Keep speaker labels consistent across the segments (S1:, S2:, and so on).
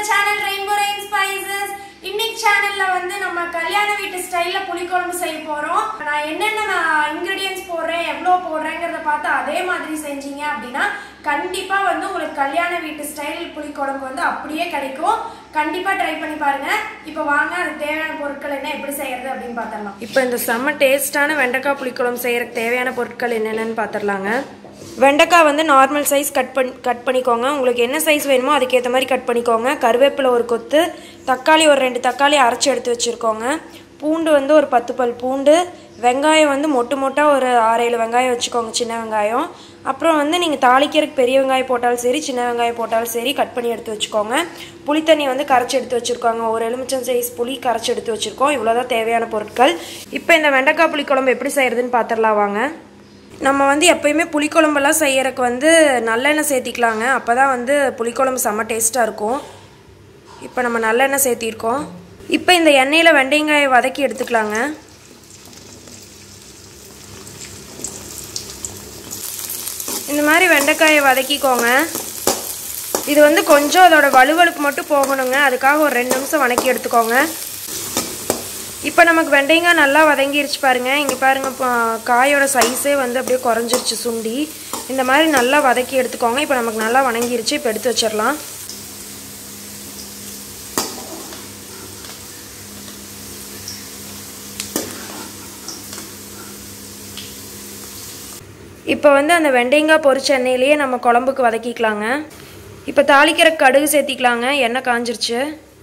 S1: channel rainbow rain spices இன்னைக்கு சேனல்ல வந்து நம்ம கல்யாண வீட்டு ஸ்டைல்ல புளிக்குழம்பு செய்ய போறோம் நான் என்னென்ன இன்கிரீடியன்ஸ் போடுறேன் எவ்வளோ போடுறேங்கிறத பார்த்து அதே மாதிரி செஞ்சீங்க அப்படின்னா கண்டிப்பா வந்து உங்களுக்கு கல்யாண வீட்டு ஸ்டைல் புளிக்குழம்பு வந்து அப்படியே கிடைக்கும் கண்டிப்பா ட்ரை பண்ணி பாருங்க இப்போ வாங்க அதுக்கு தேவையான பொருட்கள் என்ன எப்படி செய்யறது அப்படின்னு பார்த்துடலாம் இப்போ இந்த செம்ம டேஸ்டான வெண்டைக்காய் புளிக்குழம்பு செய்யறதுக்கு தேவையான பொருட்கள் என்னென்னு பார்த்துடலாங்க வெண்டைக்காய் வந்து நார்மல் சைஸ் கட் பண் கட் பண்ணிக்கோங்க உங்களுக்கு என்ன சைஸ் வேணுமோ அதுக்கேற்ற மாதிரி கட் பண்ணிக்கோங்க கருவேப்பிலை ஒரு கொத்து தக்காளி ஒரு ரெண்டு தக்காளி அரைச்சி எடுத்து வச்சுருக்கோங்க பூண்டு வந்து ஒரு பத்து பல் பூண்டு வெங்காயம் வந்து மொட்டு மொட்டாக ஒரு ஆறு ஏழு வெங்காயம் வச்சுக்கோங்க சின்ன வெங்காயம் அப்புறம் வந்து நீங்கள் தாளிக்கிறதுக்கு பெரிய வெங்காயம் போட்டாலும் சரி சின்ன வெங்காயம் போட்டாலும் சரி கட் பண்ணி எடுத்து வச்சுக்கோங்க புளி தண்ணி வந்து கரைச்சி எடுத்து வச்சுருக்கோங்க ஒரு எலுமிச்சம் சைஸ் புளி கரைச்சி எடுத்து வச்சுருக்கோம் இவ்வளோதான் தேவையான பொருட்கள் இப்போ இந்த வெண்டைக்காய் புளிக்குழம்பு எப்படி செய்கிறதுன்னு பார்த்துடலாம் வாங்க நம்ம வந்து எப்பயுமே புளிக்குழம்பெல்லாம் செய்யறதுக்கு வந்து நல்லெண்ணெய் சேர்த்திக்கலாங்க அப்போ தான் வந்து புளிக்குழம்பு செம்ம டேஸ்ட்டாக இருக்கும் இப்போ நம்ம நல்லெண்ணெய் சேர்த்திருக்கோம் இப்போ இந்த எண்ணெயில் வெண்டைங்காயை வதக்கி எடுத்துக்கலாங்க இந்த மாதிரி வெண்டைக்காயை வதக்கிக்கோங்க இது வந்து கொஞ்சம் அதோட வலுவலுப்பு மட்டும் போகணுங்க அதுக்காக ஒரு ரெண்டு நிமிஷம் வதக்கி எடுத்துக்கோங்க இப்போ நமக்கு வெண்டைங்காய் நல்லா வதங்கிருச்சு பாருங்க இங்கே பாருங்க இப்போ காயோட சைஸே வந்து அப்படியே குறைஞ்சிருச்சு சுண்டி இந்த மாதிரி நல்லா வதக்கி எடுத்துக்கோங்க இப்போ நமக்கு நல்லா வணங்கிருச்சு இப்போ எடுத்து வச்சிடலாம் இப்போ வந்து அந்த வெண்டைங்காய் பொரிச்ச எண்ணெயிலேயே நம்ம குழம்புக்கு வதக்கிக்கலாங்க இப்போ தாளிக்கிற கடுகு சேர்த்திக்கலாங்க எண்ணெய் காஞ்சிருச்சு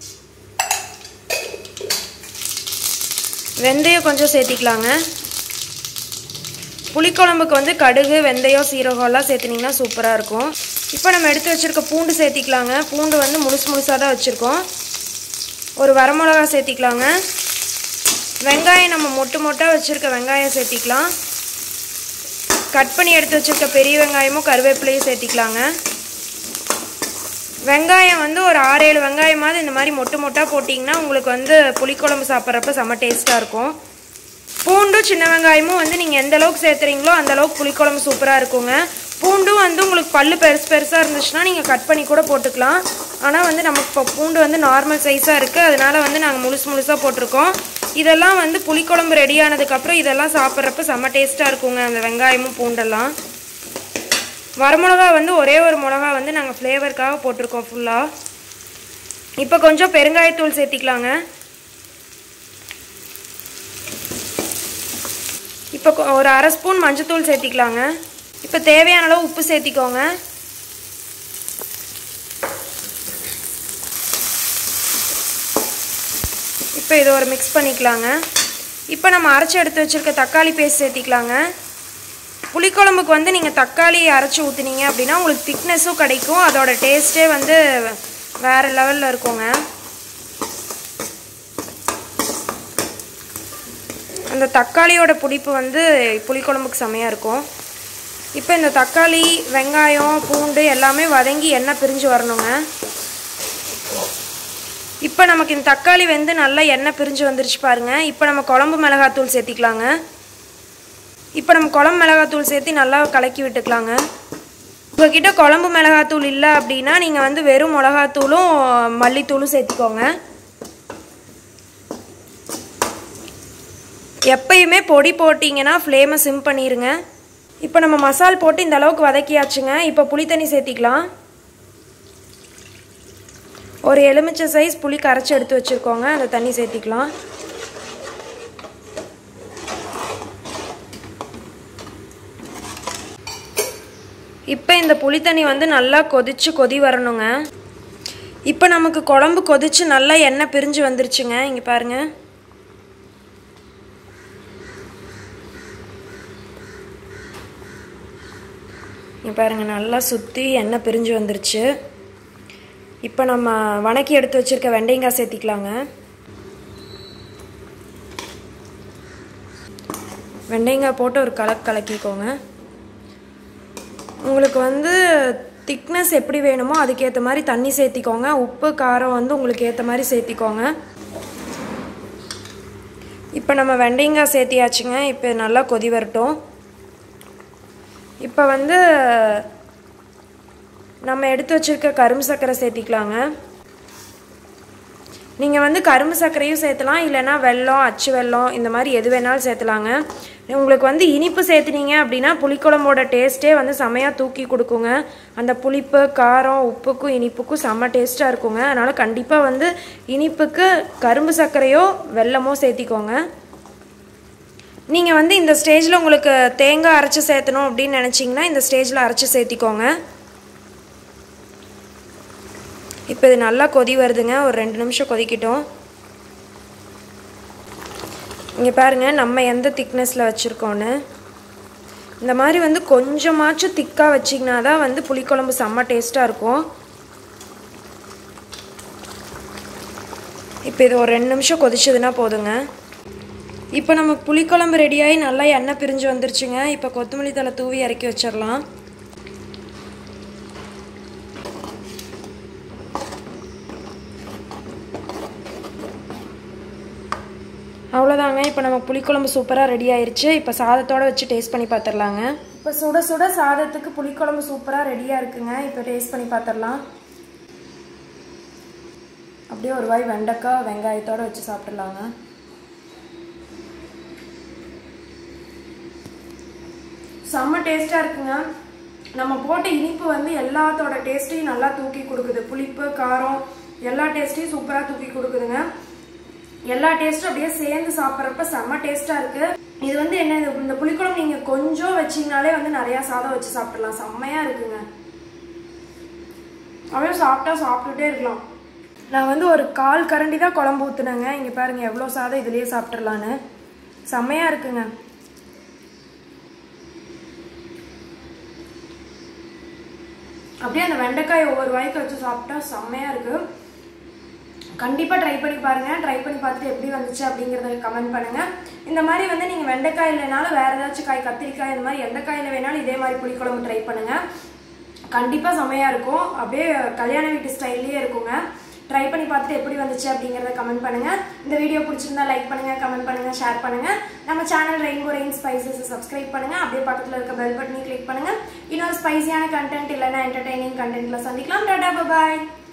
S1: வெந்தயம் கொஞ்சம் சேர்த்திக்கலாங்க புளிக்குழம்புக்கு வந்து கடுகு வெந்தயம் சீரகம்லாம் சேர்த்துனிங்கன்னா சூப்பராக இருக்கும் இப்போ நம்ம எடுத்து வச்சுருக்க பூண்டு சேர்த்திக்கலாங்க பூண்டு வந்து முழுசு முழுசாக தான் வச்சுருக்கோம் ஒரு வரமிளகா சேர்த்திக்கலாங்க வெங்காயம் நம்ம மொட்டு மொட்டாக வச்சுருக்க வெங்காயம் சேர்த்திக்கலாம் கட் பண்ணி எடுத்து வச்சுருக்க பெரிய வெங்காயமும் கருவேப்பிலையும் சேர்த்திக்கலாங்க வெங்காயம் வந்து ஒரு ஆறு ஏழு வெங்காயமாவது இந்த மாதிரி மொட்டு மொட்டாக போட்டிங்கன்னா உங்களுக்கு வந்து புளிக்குழம்பு சாப்பிட்றப்ப செம்ம டேஸ்ட்டாக இருக்கும் பூண்டும் சின்ன வெங்காயமும் வந்து நீங்கள் எந்த அளவுக்கு சேர்த்துறீங்களோ அந்த அளவுக்கு புளிக்குழம்பு சூப்பராக இருக்குங்க பூண்டும் வந்து உங்களுக்கு பல்லு பெருசு பெருசாக இருந்துச்சுன்னா நீங்கள் கட் பண்ணி கூட போட்டுக்கலாம் ஆனால் வந்து நமக்கு இப்போ பூண்டு வந்து நார்மல் சைஸாக இருக்குது அதனால வந்து நாங்கள் முழுசு முழுசாக போட்டிருக்கோம் இதெல்லாம் வந்து புளிக்குழம்பு ரெடி ஆனதுக்கப்புறம் இதெல்லாம் சாப்பிட்றப்ப செம்ம டேஸ்ட்டாக இருக்குங்க அந்த வெங்காயமும் பூண்டெல்லாம் வரமிளகா வந்து ஒரே ஒரு மிளகா வந்து நாங்கள் ஃப்ளேவருக்காக போட்டிருக்கோம் ஃபுல்லாக இப்போ கொஞ்சம் பெருங்காயத்தூள் சேர்த்திக்கலாங்க இப்போ கொ- ஒரு அரை ஸ்பூன் மஞ்சத்தூள் சேர்த்திக்கலாங்க இப்போ தேவையான அளவு உப்பு சேர்த்திக்கோங்க இப்போ இதை ஒரு மிக்ஸ் பண்ணிக்கலாங்க இப்போ நம்ம அரைச்சி எடுத்து வச்சுருக்க தக்காளி பேஸ்ட் சேர்த்திக்கலாங்க புளிக்குழம்புக்கு வந்து நீங்கள் தக்காளி அரைச்சி ஊற்றுனீங்க அப்படின்னா உங்களுக்கு திக்னஸும் கிடைக்கும் அதோட டேஸ்ட்டே வந்து வேறு லெவலில் இருக்குங்க அந்த தக்காளியோட புளிப்பு வந்து புளிக்குழம்புக்கு செமையாக இருக்கும் இப்போ இந்த தக்காளி வெங்காயம் பூண்டு எல்லாமே வதங்கி எண்ணெய் பிரிஞ்சு வரணுங்க இப்போ நமக்கு இந்த தக்காளி வெந்து நல்லா எண்ணெய் பிரிஞ்சு வந்துருச்சு பாருங்க இப்போ நம்ம குழம்பு மிளகாத்தூள் சேர்த்திக்கலாங்க இப்போ நம்ம குழம்பு மிளகாத்தூள் சேர்த்து நல்லா கலக்கி விட்டுக்கலாங்க உங்ககிட்ட குழம்பு மிளகாத்தூள் இல்லை அப்படின்னா நீங்கள் வந்து வெறும் மிளகாத்தூளும் மல்லித்தூளும் சேர்த்திக்கோங்க எப்பயுமே பொடி போட்டிங்கன்னா ஃப்ளேமை சிம் பண்ணிடுங்க இப்போ நம்ம மசால் போட்டு இந்த அளவுக்கு வதக்கியாச்சுங்க இப்போ புளி தண்ணி சேர்த்திக்கலாம் ஒரு எலுமிச்சை சைஸ் புளி கரைச்சி எடுத்து வச்சுருக்கோங்க அந்த தண்ணி சேர்த்திக்கலாம் இப்போ இந்த புளி தண்ணி வந்து நல்லா கொதிச்சு கொதி வரணுங்க இப்போ நமக்கு குழம்பு கொதிச்சு நல்லா எண்ணெய் பிரிஞ்சு வந்துருச்சுங்க இங்கே பாருங்க இங்கே பாருங்க நல்லா சுற்றி எண்ணெய் பிரிஞ்சு வந்துருச்சு இப்போ நம்ம வணக்கி எடுத்து வச்சிருக்க வெண்டைங்காய் சேர்த்திக்கலாங்க வெண்டைங்காய் போட்டு ஒரு கலக்கு கலக்கிக்கோங்க உங்களுக்கு வந்து திக்னஸ் எப்படி வேணுமோ அதுக்கேற்ற மாதிரி தண்ணி சேர்த்திக்கோங்க உப்பு காரம் வந்து உங்களுக்கு ஏற்ற மாதிரி சேர்த்திக்கோங்க இப்போ நம்ம வெண்டைங்காய் சேர்த்தியாச்சுங்க இப்போ நல்லா கொதி வரட்டும் இப்போ வந்து நம்ம எடுத்து வச்சிருக்க கரும்பு சர்க்கரை சேர்த்திக்கலாங்க நீங்கள் வந்து கரும்பு சர்க்கரையும் சேர்த்துலாம் இல்லைன்னா வெல்லம் அச்சு வெல்லம் இந்த மாதிரி எது வேணாலும் சேர்த்துலாங்க உங்களுக்கு வந்து இனிப்பு சேர்த்துனீங்க அப்படின்னா புளிக்குழம்போட டேஸ்ட்டே வந்து செமையாக தூக்கி கொடுக்குங்க அந்த புளிப்பு காரம் உப்புக்கும் இனிப்புக்கும் செம்ம டேஸ்ட்டாக இருக்குங்க அதனால் கண்டிப்பாக வந்து இனிப்புக்கு கரும்பு சர்க்கரையோ வெல்லமோ சேர்த்திக்கோங்க நீங்கள் வந்து இந்த ஸ்டேஜில் உங்களுக்கு தேங்காய் அரைச்சி சேர்த்தணும் அப்படின்னு நினச்சிங்கன்னா இந்த ஸ்டேஜில் அரைச்சி சேர்த்திக்கோங்க இப்போ இது நல்லா கொதி வருதுங்க ஒரு ரெண்டு நிமிஷம் கொதிக்கட்டும் இங்கே பாருங்கள் நம்ம எந்த திக்னஸில் வச்சுருக்கோன்னு இந்த மாதிரி வந்து கொஞ்சமாச்சும் திக்காக வச்சிங்கன்னா தான் வந்து புளிக்குழம்பு செம்ம டேஸ்ட்டாக இருக்கும் இப்போ இது ஒரு ரெண்டு நிமிஷம் கொதிச்சதுன்னா போதுங்க இப்போ நமக்கு புளிக்குழம்பு ரெடியாகி நல்லா எண்ணெய் பிரிஞ்சு வந்துருச்சுங்க இப்போ கொத்தமல்லி தலை தூவி இறக்கி வச்சிடலாம் அவ்வளோதாங்க இப்போ நம்ம புளிக்குழம்பு சூப்பராக ரெடி ஆயிருச்சு இப்போ சாதத்தோடு வச்சு டேஸ்ட் பண்ணி பார்த்துடலாங்க இப்போ சுட சுட சாதத்துக்கு புளிக்குழம்பு சூப்பராக ரெடியாக இருக்குங்க இப்போ டேஸ்ட் பண்ணி பார்த்துடலாம் அப்படியே ஒரு வாய் வெண்டைக்காய் வெங்காயத்தோடு வச்சு சாப்பிட்றலாங்க செம்ம டேஸ்ட்டாக இருக்குங்க நம்ம போட்ட இனிப்பு வந்து எல்லாத்தோட டேஸ்ட்டையும் நல்லா தூக்கி கொடுக்குது புளிப்பு காரம் எல்லா டேஸ்ட்டையும் சூப்பராக தூக்கி கொடுக்குதுங்க எல்லா டேஸ்ட்டும் அப்படியே சேர்ந்து சாப்பிட்றப்ப செம்ம டேஸ்ட்டாக இருக்கு இது வந்து என்ன இது இந்த புளிக்குழம்பு நீங்கள் கொஞ்சம் வச்சிங்கனாலே வந்து நிறையா சாதம் வச்சு சாப்பிட்றலாம் செம்மையாக இருக்குங்க அப்படியே சாப்பிட்டா சாப்பிட்டுட்டே இருக்கலாம் நான் வந்து ஒரு கால் கரண்டி தான் குழம்பு ஊற்றுனேங்க இங்கே பாருங்க எவ்வளோ சாதம் இதுலேயே சாப்பிட்றலான்னு செம்மையாக இருக்குங்க அப்படியே அந்த வெண்டைக்காய் ஒவ்வொரு வாய்க்கு வச்சு சாப்பிட்டா செம்மையாக இருக்குது கண்டிப்பாக ட்ரை பண்ணி பாருங்கள் ட்ரை பண்ணி பார்த்துட்டு எப்படி வந்துச்சு அப்படிங்கிறத கமெண்ட் பண்ணுங்கள் இந்த மாதிரி வந்து நீங்கள் வெண்டைக்காய் இல்லைனாலும் வேறு ஏதாச்சும் காய் கத்திரிக்காய் இந்த மாதிரி எந்த காயில் வேணாலும் இதே மாதிரி புளிக்குழம்பு ட்ரை பண்ணுங்கள் கண்டிப்பாக செமையாக இருக்கும் அப்படியே கல்யாண வீட்டு ஸ்டைல்லையே இருக்குங்க ட்ரை பண்ணி பார்த்துட்டு எப்படி வந்துச்சு அப்படிங்கிறத கமெண்ட் பண்ணுங்கள் இந்த வீடியோ பிடிச்சிருந்தா லைக் பண்ணுங்கள் கமெண்ட் பண்ணுங்கள் ஷேர் பண்ணுங்கள் நம்ம channel rainbow rain spices subscribe பண்ணுங்கள் அப்படியே பக்கத்தில் இருக்க பெல் பட்டனையும் கிளிக் பண்ணுங்கள் இன்னொரு ஸ்பைசியான கண்டென்ட் இல்லைன்னா என்டர்டைனிங் கண்டென்ட்டில் சந்திக்கலாம் டாடா பாய்